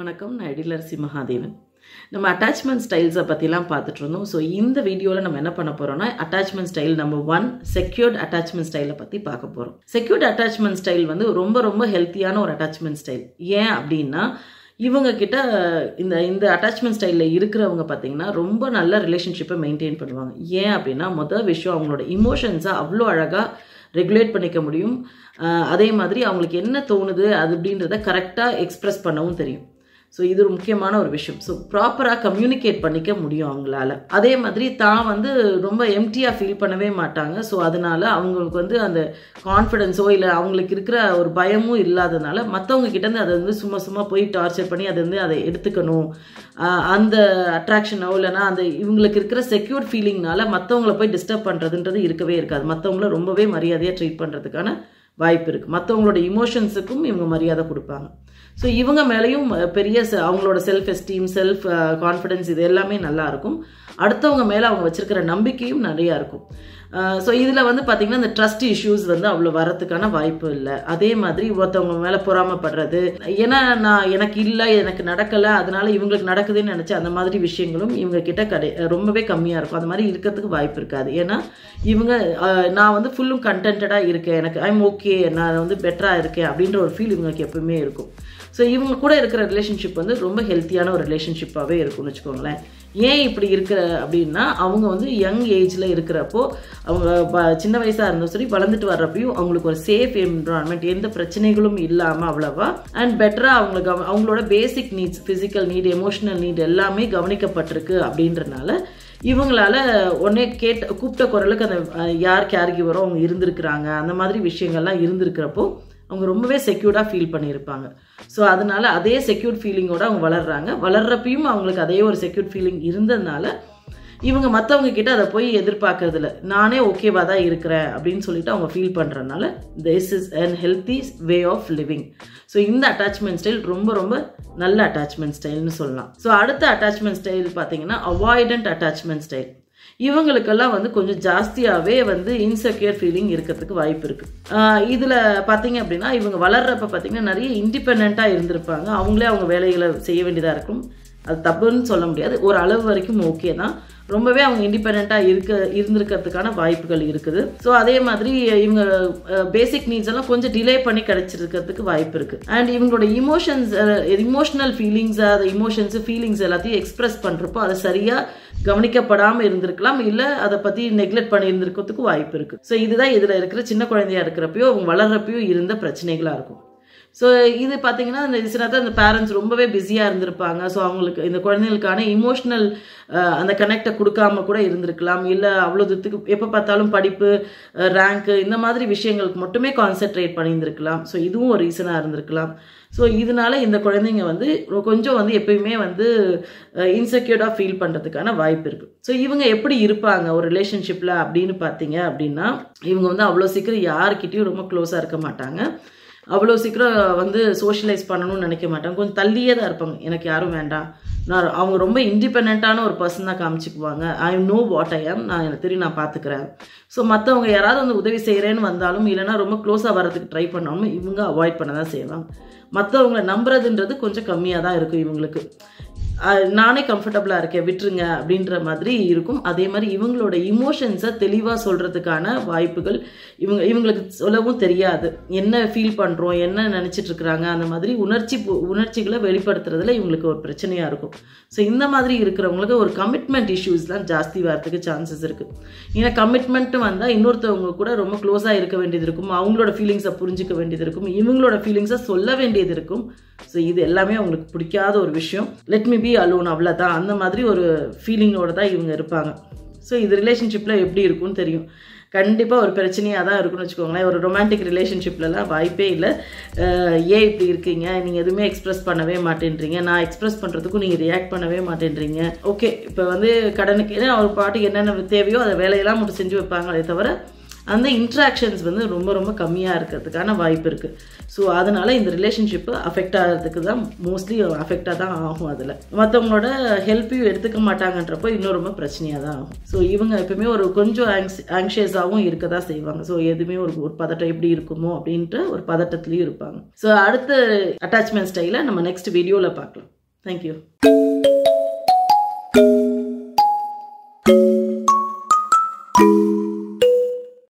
வணக்கம் நான் எடிலரசி மகாதேவன் நம்ம அட்டாச்மெண்ட் ஸ்டைல்ஸை பற்றிலாம் பார்த்துட்டு இருந்தோம் ஸோ இந்த வீடியோவில் நம்ம என்ன பண்ண போகிறோம்னா attachment style number one secured attachment ஸ்டைலை பற்றி பார்க்க போகிறோம் செக்யூர்ட் அட்டாச்மெண்ட் ஸ்டைல் வந்து ரொம்ப ரொம்ப ஹெல்த்தியான ஒரு அட்டாச்மெண்ட் ஸ்டைல் ஏன் அப்படின்னா இவங்க கிட்ட இந்த இந்த அட்டாச்மெண்ட் ஸ்டைலில் இருக்கிறவங்க பார்த்தீங்கன்னா ரொம்ப நல்ல ரிலேஷன்ஷிப்பை மெயின்டைன் பண்ணுவாங்க ஏன் அப்படின்னா மொதல் விஷயம் அவங்களோட இமோஷன்ஸை அவ்வளோ அழகாக ரெகுலேட் பண்ணிக்க முடியும் ஆஹ் அதே மாதிரி அவங்களுக்கு என்ன தோணுது அது அப்படின்றத கரெக்டாக எக்ஸ்ப்ரெஸ் பண்ணவும் தெரியும் ஸோ இது ஒரு முக்கியமான ஒரு விஷயம் ஸோ ப்ராப்பராக கம்யூனிகேட் பண்ணிக்க முடியும் அவங்களால அதே மாதிரி தான் வந்து ரொம்ப எம்டியாக ஃபீல் பண்ணவே மாட்டாங்க ஸோ அதனால அவங்களுக்கு வந்து அந்த கான்ஃபிடென்ஸோ இல்லை அவங்களுக்கு இருக்கிற ஒரு பயமும் இல்லாதனால மற்றவங்க கிட்டேருந்து அதை வந்து சும்மா சும்மா போய் டார்ச்சர் பண்ணி அதை வந்து அதை எடுத்துக்கணும் ஆஹ் அந்த அட்ராக்ஷனோ இல்லைனா அந்த இவங்களுக்கு இருக்கிற செக்யூர் ஃபீலிங்னால மற்றவங்கள போய் டிஸ்டர்ப் பண்ணுறதுன்றது இருக்கவே இருக்காது மற்றவங்கள ரொம்பவே மரியாதையாக ட்ரீட் பண்ணுறதுக்கான வாய்ப்பு இருக்குது மற்றவங்களோட இமோஷன்ஸுக்கும் இவங்க மரியாதை கொடுப்பாங்க ஸோ இவங்க மேலேயும் பெரிய செ- அவங்களோட செல்ஃப் எஸ்டீம் செல்ஃப் கான்ஃபிடென்ஸ் இது எல்லாமே நல்லா இருக்கும் அடுத்தவங்க மேலே அவங்க வச்சிருக்கிற நம்பிக்கையும் நிறையா இருக்கும் ஸோ இதில் வந்து பார்த்திங்கன்னா இந்த ட்ரஸ்ட் இஷ்யூஸ் வந்து அவ்வளோ வரத்துக்கான வாய்ப்பு இல்லை அதே மாதிரி ஒருத்தவங்க மேலே பொறாமப்படுறது ஏன்னா நான் எனக்கு இல்லை எனக்கு நடக்கலை அதனால இவங்களுக்கு நடக்குதுன்னு நினச்ச அந்த மாதிரி விஷயங்களும் இவங்க கிட்ட கடை ரொம்பவே கம்மியாக இருக்கும் அந்த மாதிரி இருக்கிறதுக்கு வாய்ப்பு இருக்காது ஏன்னா இவங்க அஹ், நான் வந்து ஃபுல்லும் கண்டென்டாக இருக்கேன் எனக்கு ஐம் ஓகே நான் வந்து பெட்டராக இருக்கேன் அப்படின்ற ஒரு ஃபீல் இவங்களுக்கு எப்பவுமே இருக்கும் ஸோ இவங்க கூட இருக்கிற ரிலேஷன்ஷிப் வந்து ரொம்ப ஹெல்த்தியான ஒரு ரிலேஷன்ஷிப்பாகவே இருக்கும்னு வச்சுக்கோங்களேன் ஏன் இப்படி இருக்கிற அப்படின்னா அவங்க வந்து யங் ஏஜில் இருக்கிறப்போ அவங்க ப- சின்ன வயசாக இருந்தாலும் சரி வளர்ந்துட்டு வர்றப்பையும் அவங்களுக்கு ஒரு சேஃப் என்வரான்மெண்ட் எந்த பிரச்சனைகளும் இல்லாமல் அவ்வளவா அண்ட் பெட்டராக அவங்களுக்கு அவ- அவங்களோட basic needs physical need emotional need எல்லாமே கவனிக்கப்பட்டிருக்கு அப்படின்றனால இவங்களால உடனே கேட்ட கூப்பிட்ட குரலுக்கு அந்த அஹ், யார் கேர் கிவரோ அவங்க இருந்திருக்கிறாங்க அந்த மாதிரி விஷயங்கள்லாம் இருந்திருக்கிறப்போ அவங்க ரொம்பவே செக்யூர்டாக ஃபீல் பண்ணியிருப்பாங்க ஸோ அதனால அதே செக்யூர்ட் ஃபீலிங்கோட அவங்க வளர்றாங்க வளர்றப்பையும் அவங்களுக்கு அதே ஒரு செக்யூர்ட் ஃபீலிங் இருந்ததுனால இவங்க மற்றவங்க கிட்ட அதை போய் எதிர்பார்க்கறது இல்ல நானே ஓகேவா தான் இருக்கிறேன் அப்படின்னு சொல்லிட்டு அவங்க ஃபீல் பண்ணுறதுனால this is an healthy way of living so இந்த அட்டாச்மெண்ட் ஸ்டைல் ரொம்ப ரொம்ப நல்ல அட்டாச்மெண்ட் ஸ்டைல்னு சொல்லலாம் ஸோ அடுத்த அட்டாச்மெண்ட் ஸ்டைல் பார்த்தீங்கன்னா அவாய்டன்ட் அட்டாச்மெண்ட் ஸ்டைல் இவங்களுக்கெல்லாம் வந்து கொஞ்சம் ஜாஸ்தியாகவே வந்து இன்செக்யூர் ஃபீலிங் இருக்கிறதுக்கு வாய்ப்பு இருக்குது இதில் பார்த்தீங்க அப்படின்னா இவங்க வளர்றப்ப பார்த்தீங்கன்னா நிறைய இண்டிபெண்ட்டாக இருந்திருப்பாங்க அவங்களே அவங்க வேலைகளை செய்ய வேண்டியதாக இருக்கும் அது தப்புன்னு சொல்ல முடியாது ஒரு அளவு வரைக்கும் ஓகே தான் ரொம்பவே அவங்க இண்டிபெண்ட்டாக இருக்க இருந்திருக்கிறதுக்கான வாய்ப்புகள் இருக்குது ஸோ அதே மாதிரி இவங்க பேசிக் நீட்ஸ் எல்லாம் கொஞ்சம் டிலே பண்ணி கிடைச்சிருக்கிறதுக்கு வாய்ப்பு இருக்குது அண்ட் இவங்களோட இமோஷன்ஸ் இமோஷனல் ஃபீலிங்ஸ் அது இமோஷன்ஸ் ஃபீலிங்ஸ் எல்லாத்தையும் எக்ஸ்பிரஸ் பண்ணுறப்போ அதை சரியாக கவனிக்கப்படாமல் இருந்திருக்கலாம் இல்லை அதை பற்றி நெக்லெக்ட் பண்ணி இருந்திருக்கிறதுக்கு வாய்ப்பு இருக்குது ஸோ இதுதான் இதில் இருக்கிற சின்ன குழந்தையா இருக்கிறப்பயோ அவங்க வளர்றப்பயோ இருந்த பிரச்சனைகளாக இருக்கும் ஸோ இது பார்த்தீங்கன்னா இந்த சில நேரத்தில் அந்த பேரண்ட்ஸ் ரொம்பவே பிஸியாக இருந்திருப்பாங்க ஸோ அவங்களுக்கு இந்த குழந்தைகளுக்கான இமோஷ்னல் அந்த கனெக்டை கொடுக்காம கூட இருந்திருக்கலாம் இல்லை அவ்வளோ தூரத்துக்கு எப்போ பார்த்தாலும் படிப்பு ரேங்க்கு இந்த மாதிரி விஷயங்களுக்கு மட்டுமே கான்சென்ட்ரேட் பண்ணியிருந்திருக்கலாம் ஸோ இதுவும் ஒரு ரீசனாக இருந்திருக்கலாம் ஸோ இதனால இந்த குழந்தைங்க வந்து ரொ- கொஞ்சம் வந்து எப்பயுமே வந்து இன்செக்யூர்டாக ஃபீல் பண்ணுறதுக்கான வாய்ப்பு இருக்குது ஸோ இவங்க எப்படி இருப்பாங்க ஒரு ரிலேஷன்ஷிப்பில் அப்படின்னு பார்த்தீங்க அப்படின்னா இவங்க வந்து அவ்வளோ சீக்கிரம் யாருக்கிட்டேயும் ரொம்ப க்ளோஸாக இருக்க மாட்டாங்க அவ்வளோ சீக்கிரம் வந்து சோஷியலைஸ் பண்ணணும்னு நினைக்க மாட்டாங்க கொஞ்சம் தள்ளியே தான் இருப்பாங்க எனக்கு யாரும் வேண்டாம் நான் அவங்க ரொம்ப இண்டிபெண்ட்டான ஒரு பர்சன் தான் காமிச்சிக்குவாங்க ஐ நோ வாட் ஐ ஆம் நான் எனக்கு தெரியும் நான் பார்த்துக்கிறேன் ஸோ மற்றவங்க யாராவது வந்து உதவி செய்கிறேன்னு வந்தாலும் இல்லைன்னா ரொம்ப க்ளோஸாக வரதுக்கு ட்ரை பண்ணாலும் இவங்க அவாய்ட் பண்ண தான் செய்வாங்க மற்றவங்கள நம்புறதுன்றது கொஞ்சம் கம்மியாக தான் இருக்கும் இவங்களுக்கு அஹ் நானே கம்ஃபர்டபுளாக இருக்கேன் விட்டுருங்க அப்படின்ற மாதிரி இருக்கும் அதே மாதிரி இவங்களோட இமோஷன்ஸை தெளிவாக சொல்கிறதுக்கான வாய்ப்புகள் இவங்க இவங்களுக்கு சொல்லவும் தெரியாது என்ன ஃபீல் பண்ணுறோம் என்ன நினச்சிட்டு இருக்கிறாங்க அந்த மாதிரி உணர்ச்சி பு- உணர்ச்சிகளை வெளிப்படுத்துறதுல இவங்களுக்கு ஒரு பிரச்சனையாக இருக்கும் ஸோ இந்த மாதிரி இருக்கிறவங்களுக்கு ஒரு கமிட்மெண்ட் இஷ்யூஸ்லாம் ஜாஸ்தி வரதுக்கு சான்சஸ் இருக்குது ஏன்னா கமிட்மெண்ட்டு வந்தால் இன்னொருத்தவங்க கூட ரொம்ப க்ளோஸாக இருக்க வேண்டியது இருக்கும் அவங்களோட ஃபீலிங்ஸை புரிஞ்சுக்க வேண்டியது இருக்கும் இவங்களோட ஃபீலிங்ஸை சொல்ல வேண்டியது இருக்கும் ஸோ இது எல்லாமே அவங்களுக்கு பிடிக்காத ஒரு விஷயம் லெட் மீ பி அலோன் அவ்வளோதான் அந்த மாதிரி ஒரு ஃபீலிங்கோட தான் இவங்க இருப்பாங்க ஸோ இது ரிலேஷன்ஷிப்பில் எப்படி இருக்கும்னு தெரியும் கண்டிப்பாக ஒரு பிரச்சனையாக தான் இருக்கும்னு வச்சுக்கோங்களேன் ஒரு ரொமான்டிக் ரிலேஷன்ஷிப்லலாம் வாய்ப்பே இல்லை அஹ் ஏன் இப்படி இருக்கீங்க நீங்கள் எதுவுமே எக்ஸ்பிரஸ் பண்ணவே மாட்டேன்றீங்க நான் எக்ஸ்பிரஸ் பண்ணுறதுக்கும் நீங்கள் ரியாக்ட் பண்ணவே மாட்டேன்றீங்க ஓகே இப்போ வந்து கடனுக்கு ஏன்னா அவர் பாட்டுக்கு என்னென்ன தேவையோ அதை வேலையெல்லாம் மட்டும் செஞ்சு வைப்பாங்களே தவிர அந்த இன்ட்ராக்ஷன்ஸ் வந்து ரொம்ப ரொம்ப கம்மியாக இருக்கிறதுக்கான வாய்ப்பு இருக்குது ஸோ அதனால இந்த ரிலேஷன்ஷிப்பு அஃபெக்ட் ஆகிறதுக்கு தான் மோஸ்ட்லி அஃபெக்டாக தான் ஆகும் அதில் மற்றவங்களோட ஹெல்ப்பையும் எடுத்துக்க மாட்டாங்கன்றப்போ இன்னும் ரொம்ப பிரச்சனையாக தான் ஆகும் ஸோ இவங்க எப்பவுமே ஒரு கொஞ்சம் ஆங்ஸ் ஆங்ஷியஸாகவும் இருக்க தான் செய்வாங்க ஸோ எதுவுமே ஒரு ஒரு பதட்டம் எப்படி இருக்குமோ அப்படின்ட்டு ஒரு பதட்டத்துலேயும் இருப்பாங்க ஸோ அடுத்த அட்டாச்மெண்ட் ஸ்டைலை நம்ம நெக்ஸ்ட் வீடியோவில் பார்க்கலாம் தேங்க்யூ